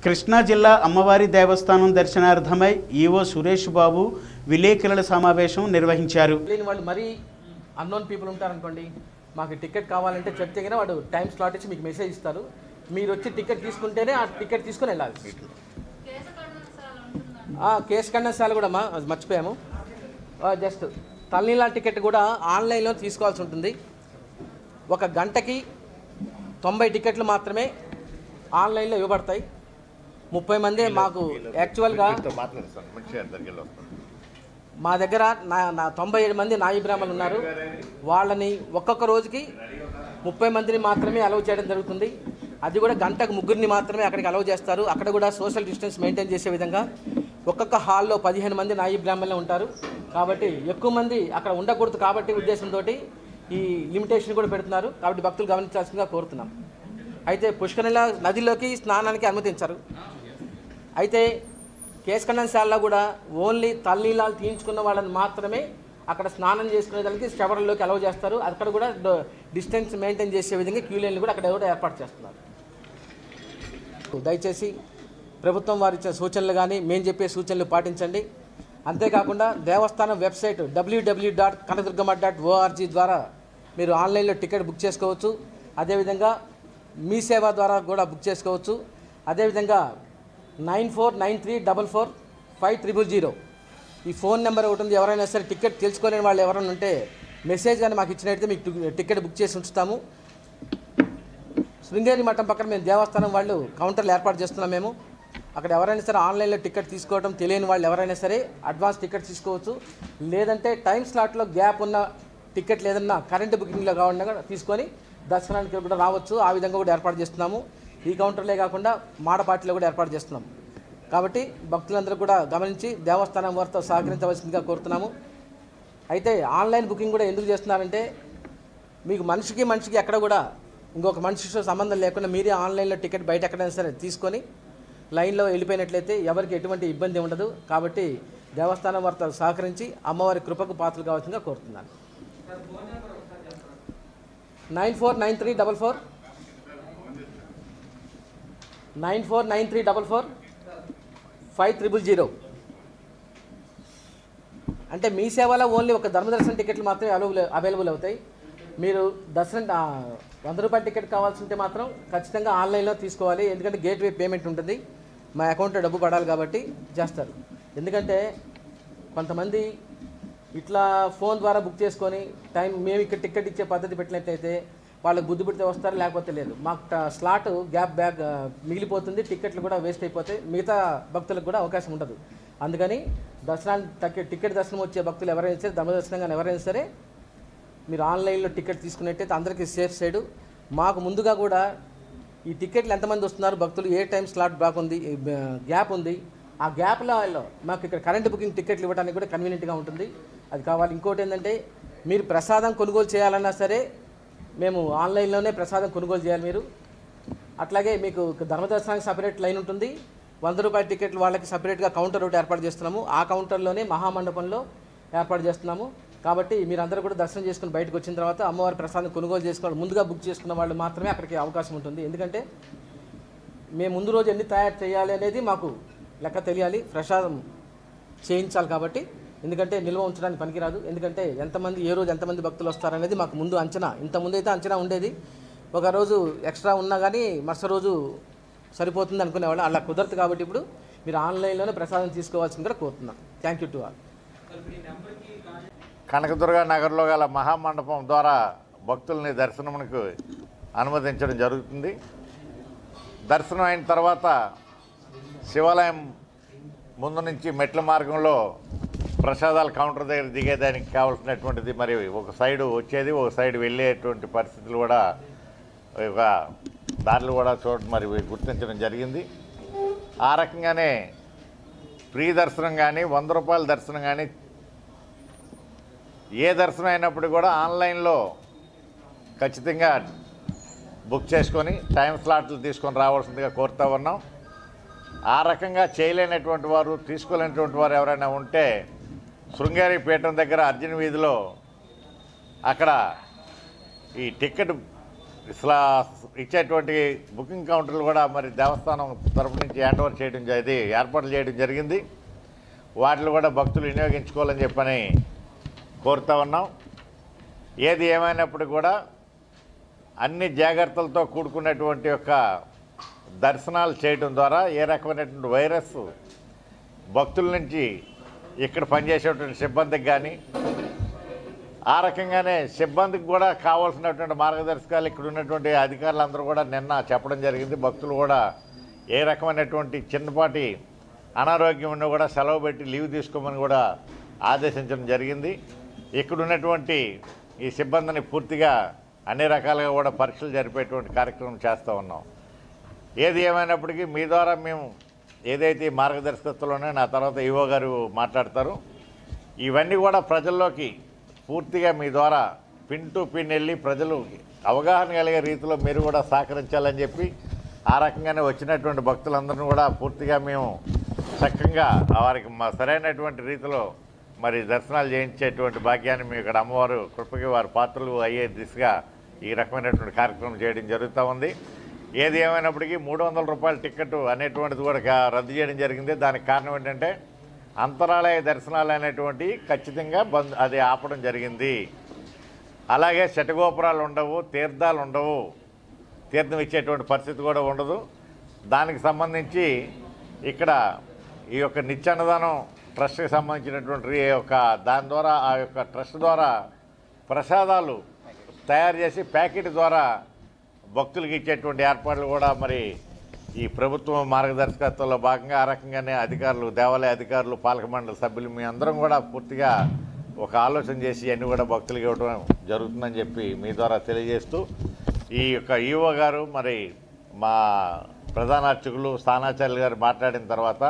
కృష్ణా జిల్లా అమ్మవారి దేవస్థానం దర్శనార్థమై ఈవో సురేష్ బాబు విలేకరుల సమావేశం నిర్వహించారు లేని వాళ్ళు మరీ అన్నోన్ పీపుల్ ఉంటారనుకోండి మాకు టికెట్ కావాలంటే చెప్తే కనుక వాడు టైం స్లాట్ ఇచ్చి మీకు మెసేజ్ ఇస్తారు మీరు వచ్చి టికెట్ తీసుకుంటేనే ఆ టికెట్ తీసుకుని వెళ్ళాలి ఆ, కేసు ఖండనశాల కూడా మా అది మర్చిపోయాము ఆ, జస్ట్ తల్లిలా టికెట్ కూడా ఆన్లైన్లో తీసుకోవాల్సి ఉంటుంది ఒక గంటకి తొంభై టికెట్లు మాత్రమే ఆన్లైన్లో ఇవ్వబడతాయి ముప్పై మంది మాకు యాక్చువల్గా మా దగ్గర నా నా తొంభై ఏడు మంది నాయి బ్రాహ్మణులు ఉన్నారు వాళ్ళని ఒక్కొక్క రోజుకి ముప్పై మందిని మాత్రమే అలౌ చేయడం జరుగుతుంది అది కూడా గంటకు ముగ్గురిని మాత్రమే అక్కడికి అలౌ చేస్తారు అక్కడ కూడా సోషల్ డిస్టెన్స్ మెయింటైన్ చేసే విధంగా ఒక్కొక్క హాల్లో పదిహేను మంది నాయి బ్రాహ్మణులు ఉంటారు కాబట్టి ఎక్కువ మంది అక్కడ ఉండకూడదు కాబట్టి ఉద్దేశంతో ఈ లిమిటేషన్ కూడా పెడుతున్నారు కాబట్టి భక్తులు గమనించాల్సిందిగా కోరుతున్నాం అయితే పుష్కరిల నదిలోకి స్నానానికి అనుమతించరు అయితే కేశఖండనశాలలో కూడా ఓన్లీ తల్లీలాలు తీయించుకున్న వాళ్ళని మాత్రమే అక్కడ స్నానం చేసుకునే దానికి షవర్లోకి అలౌ చేస్తారు అక్కడ కూడా డిస్టెన్స్ మెయింటైన్ చేసే విధంగా క్యూ లైన్లు కూడా అక్కడ కూడా ఏర్పాటు చేస్తున్నారు దయచేసి ప్రభుత్వం వారు ఇచ్చిన సూచనలు కానీ మేము చెప్పే సూచనలు పాటించండి అంతేకాకుండా దేవస్థానం website WWW dot Kanadurgamma dot ORG ద్వారా మీరు ఆన్లైన్లో టికెట్ బుక్ చేసుకోవచ్చు అదేవిధంగా మీ సేవ ద్వారా కూడా బుక్ చేసుకోవచ్చు అదేవిధంగా nine four nine three double four five triple zero ఈ ఫోన్ నెంబర్ ఒకటి ఉంది ఎవరైనా సరే టికెట్ తెలుసుకోలేని వాళ్ళు ఎవరైనా ఉంటే మెసేజ్ కానీ మాకు ఇచ్చినట్టయితే మీకు టి- టికెట్ బుక్ చేసి ఉంచుతాము శృంగేరి మఠం పక్కన మేము దేవస్థానం వాళ్ళు కౌంటర్లు ఏర్పాటు చేస్తున్నాం మేము అక్కడ ఎవరైనా సరే ఆన్లైన్లో టికెట్ తీసుకోవడం తెలియని వాళ్ళు ఎవరైనా సరే అడ్వాన్స్ టికెట్ తీసుకోవచ్చు లేదంటే టైం స్లాట్లో గ్యాప్ ఉన్న టికెట్ లేదన్నా కరెంట్ బుకింగ్లో కావాలన్నా కూడా తీసుకొని దర్శనానికి కూడా రావచ్చు ఆ విధంగా కూడా ఏర్పాటు చేస్తున్నాము ఈ కౌంటర్లే కాకుండా మాడపాటిలో కూడా ఏర్పాటు చేస్తున్నాం కాబట్టి భక్తులందరూ కూడా గమనించి దేవస్థానం వారితో సహకరించవలసిందిగా కోరుతున్నాము అయితే ఆన్లైన్ బుకింగ్ కూడా ఎందుకు చేస్తున్నారంటే మీకు మనిషికి మనిషికి ఎక్కడ కూడా ఇంకొక మనిషితో సంబంధం లేకుండా మీరే ఆన్లైన్లో టికెట్ బయట ఎక్కడైనా సరే తీసుకొని లైన్లో వెళ్ళిపోయినట్లయితే ఎవరికి ఎటువంటి ఇబ్బంది ఉండదు కాబట్టి దేవస్థానం వారితో సహకరించి అమ్మవారి కృపకు పాత్రలు కావాల్సిందిగా కోరుతున్నాను nine four nine three double four nine four nine three double four five triple zero అంటే మీ సేవలో ఓన్లీ ఒక ధర్మదర్శనం టికెట్లు మాత్రమే అవైలబుల్ అవైలబుల్ అవుతాయి మీరు దర్శనం ఆ, వంద రూపాయల టికెట్ కావాల్సి ఉంటే మాత్రం ఖచ్చితంగా ఆన్లైన్లో తీసుకోవాలి ఎందుకంటే గేట్వే పేమెంట్ ఉంటుంది మా అకౌంట్లో డబ్బు పడాలి కాబట్టి చేస్తారు ఎందుకంటే కొంతమంది ఇట్లా ఫోన్ ద్వారా బుక్ చేసుకొని టైం మేము ఇక్కడ టికెట్ ఇచ్చే పద్ధతి పెట్టినట్లయితే వాళ్ళకి బుద్ధి పెడితే వస్తారు లేకపోతే లేదు మాకు ట- స్లాట్ గ్యాప్ బ్యాగ్ ఆ, మిగిలిపోతుంది టికెట్లు కూడా వేస్ట్ అయిపోతాయి మిగతా భక్తులకు కూడా అవకాశం ఉండదు అందుకని దర్శనానికి తగ్గ టికెట్ దర్శనం వచ్చే భక్తులు ఎవరైనా సరే ధర్మ దర్శనం కానీ ఎవరైనా సరే మీరు ఆన్లైన్లో టికెట్ తీసుకున్నట్టయితే అందరికీ సేఫ్ సైడు మాకు ముందుగా కూడా ఈ టికెట్లు ఎంతమంది వస్తున్నారు భక్తులు ఏ టైం స్లాట్ బ్లాక్ ఉంది ఈ బ- గ్యాప్ ఉంది ఆ గ్యాప్లో మాకు ఇక్కడ కరెంట్ బుకింగ్ టికెట్లు ఇవ్వడానికి కూడా కన్వీనియంట్గా ఉంటుంది అది కావాలి ఇంకోటి ఏంటంటే మీరు ప్రసాదం కొనుగోలు చేయాలన్నా సరే మేము ఆన్లైన్లోనే ప్రసాదం కొనుగోలు చేయాలి మీరు అట్లాగే మీకు ధర్మదర్శనానికి సపరేట్ లైన్ ఉంటుంది వంద రూపాయల టికెట్లు వాళ్ళకి సపరేట్గా కౌంటర్ ఒకటి ఏర్పాటు చేస్తున్నాము ఆ కౌంటర్లోనే మహామండపంలో ఏర్పాటు చేస్తున్నాము కాబట్టి మీరందరూ కూడా దర్శనం చేసుకుని బయటకు వచ్చిన తర్వాత అమ్మవారి ప్రసాదం కొనుగోలు చేసుకోవాలి ముందుగా బుక్ చేసుకున్న వాళ్ళు మాత్రమే అక్కడికి అవకాశం ఉంటుంది ఎందుకంటే మేము ముందు రోజు ఎన్ని తయారు చేయాలి అనేది మాకు లెక్క తెలియాలి ప్రసాదం చేయించాలి కాబట్టి ఎందుకంటే నిల్వ ఉంచడానికి పనికిరాదు ఎందుకంటే ఎంతమంది ఏ రోజు ఎంతమంది భక్తులు వస్తారనేది మాకు ముందు అంచనా ఇంత ముందు అయితే అంచనా ఉండేది ఒక రోజు ఎక్స్ట్రా ఉన్నా కానీ మరుసటి రోజు సరిపోతుంది అనుకునేవాళ్ళు అలా కుదరదు కాబట్టి ఇప్పుడు మీరు ఆన్లైన్లోనే ప్రసాదం తీసుకోవాల్సింది కూడా కోరుతున్నాం thank you to all Kanakadurga నగర్లో గల మహామండపం ద్వారా భక్తుల్ని దర్శనమునకు అనుమతించడం జరుగుతుంది దర్శనం అయిన తర్వాత శివాలయం ముందు నుంచి మెట్ల మార్గంలో ప్రసాదాల కౌంటర్ దగ్గర దిగేదానికి కావాల్సినటువంటిది మరి ఒక సైడు వచ్చేది ఒక సైడ్ వెళ్ళేటువంటి పరిస్థితులు కూడా ఒక దారులు కూడా చూడ మరి గుర్తించడం జరిగింది ఆ రకంగానే ఫ్రీ దర్శనం కానీ వంద రూపాయల దర్శనం కానీ ఏ దర్శనం అయినప్పుడు కూడా ఆన్లైన్లో ఖచ్చితంగా బుక్ చేసుకొని టైం స్లాట్లు తీసుకొని రావాల్సిందిగా కోరుతా ఉన్నాం ఆ రకంగా చేయలేనటువంటి వారు తీసుకోలేనటువంటి వారు ఎవరైనా ఉంటే శృంగేరి పీఠం దగ్గర అర్జున్ వీధిలో అక్కడ ఈ టికెట్ ఇట్లా ఇచ్చేటువంటి బుకింగ్ కౌంటర్లు కూడా మరి దేవస్థానం తరపు నుంచి హ్యాండ్ ఓవర్ చేయడం జ- ఇది ఏర్పాట్లు చేయడం జరిగింది వాటిని కూడా భక్తులు వినియోగించుకోవాలని చెప్పని కోరుతా ఉన్నాం ఏది ఏమైనప్పుడు కూడా అన్ని జాగ్రత్తలతో కూడుకున్నటువంటి యొక్క దర్శనాలు చేయడం ద్వారా ఏ రకమైనటువంటి వైరస్ భక్తుల నుంచి ఇక్కడ పనిచేసేటువంటి సిబ్బందికి కానీ ఆ రకంగానే సిబ్బందికి కూడా కావాల్సినటువంటి మార్గదర్శకాలు ఇక్కడ ఉన్నటువంటి అధికారులందరూ కూడా నిన్న చెప్పడం జరిగింది భక్తులు కూడా ఏ రకమైనటువంటి చిన్నపాటి అనారోగ్యం ఉన్నా కూడా సెలవు పెట్టి లీవ్ తీసుకోమని కూడా ఆదేశించడం జరిగింది ఇక్కడ ఉన్నటువంటి ఈ సిబ్బందిని పూర్తిగా అన్ని రకాలుగా కూడా పరీక్షలు జరిపేటువంటి కార్యక్రమం చేస్తూ ఉన్నాం ఏది ఏమైనప్పటికీ మీ ద్వారా మేము ఏదైతే ఈ మార్గదర్శకత్వంలోనే నా తర్వాత ఈవో గారు మాట్లాడతారు ఇవన్నీ కూడా ప్రజల్లోకి పూర్తిగా మీ ద్వారా పిన్ టు పిన్ వెళ్ళి ప్రజలు అవగాహన కలిగే రీతిలో మీరు కూడా సహకరించాలని చెప్పి ఆ రకంగానే వచ్చినటువంటి భక్తులందరినీ కూడా పూర్తిగా మేము చక్కగా వారికి మా సరైనటువంటి రీతిలో మరి దర్శనాలు చేయించేటువంటి భాగ్యాన్ని మీ ఇక్కడ అమ్మవారు కృపకి వారి పాత్రలు అయ్యే దిశగా ఈ రకమైనటువంటి కార్యక్రమం చేయడం జరుగుతూ ఉంది ఏది ఏమైనప్పటికీ మూడు వందల రూపాయల టికెట్ అనేటువంటిది కూడా కా- రద్దు చేయడం జరిగింది దానికి కారణం ఏంటంటే అంతరాలయ దర్శనాలు అనేటువంటి ఖచ్చితంగా బంద్ అది ఆపడం జరిగింది అలాగే శటగోపురాలు ఉండవు తీర్థాలు ఉండవు తీర్థం ఇచ్చేటువంటి పరిస్థితి కూడా ఉండదు దానికి సంబంధించి ఇక్కడ ఈ యొక్క నిత్యాన్నదానం ట్రస్ట్కి సంబంధించినటువంటి ఈ యొక్క దాని ద్వారా ఆ యొక్క ట్రస్ట్ ద్వారా ప్రసాదాలు తయారు చేసి ప్యాకెట్ ద్వారా భక్తులకు ఇచ్చేటువంటి ఏర్పాట్లు కూడా మరి ఈ ప్రభుత్వం మార్గదర్శకత్వంలో భాగంగా ఆ రకంగానే అధికారులు దేవాలయ అధికారులు పాలక మండలి సభ్యులు మీ అందరం కూడా పూర్తిగా ఒక ఆలోచన చేసి అన్ని కూడా భక్తులకు ఇవ్వడం జరుగుతుందని చెప్పి మీ ద్వారా తెలియజేస్తూ ఈ యొక్క ఈవో గారు మరి మా ప్రధాన అర్చకులు స్థానాచార్యులు గారు మాట్లాడిన తర్వాత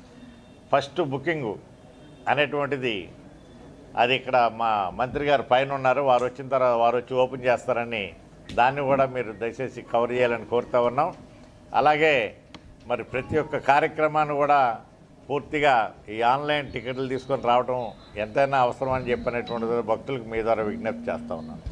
ఫస్ట్ బుకింగ్ అనేటువంటిది అది ఇక్కడ మా మంత్రి గారు పైన ఉన్నారు వారు వచ్చిన తర్వాత వారు వచ్చి ఓపెన్ చేస్తారని దాన్ని కూడా మీరు దయచేసి కవర్ చేయాలని కోరుతా ఉన్నాం అలాగే మరి ప్రతి ఒక్క కార్యక్రమాన్ని కూడా పూర్తిగా ఈ ఆన్లైన్ టికెట్లు తీసుకొని రావడం ఎంతైనా అవసరం అని చెప్పినటువంటిది భక్తులకు మీ ద్వారా విజ్ఞప్తి చేస్తూ ఉన్నాను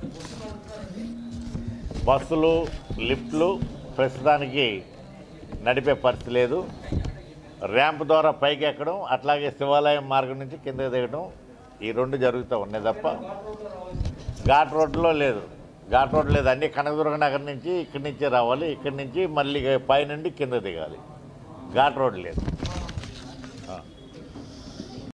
బస్సులు లిఫ్ట్లు ప్రస్తుతానికి నడిపే పరిస్థితి లేదు ర్యాంప్ ద్వారా పైకి ఎక్కడం అట్లాగే శివాలయం మార్గం నుంచి కిందకి దిగడం ఈ రెండు జరుగుతూ ఉన్నాయి తప్ప ఘాట్ రోడ్లో లేదు ఘాట్ రోడ్ లేదు అన్ని కనకదుర్గ నగర్ నుంచి ఇక్కడి నుంచి రావాలి ఇక్కడి నుంచి మళ్ళీ పైనుండి కింద దిగాలి ఘాట్ రోడ్ లేదు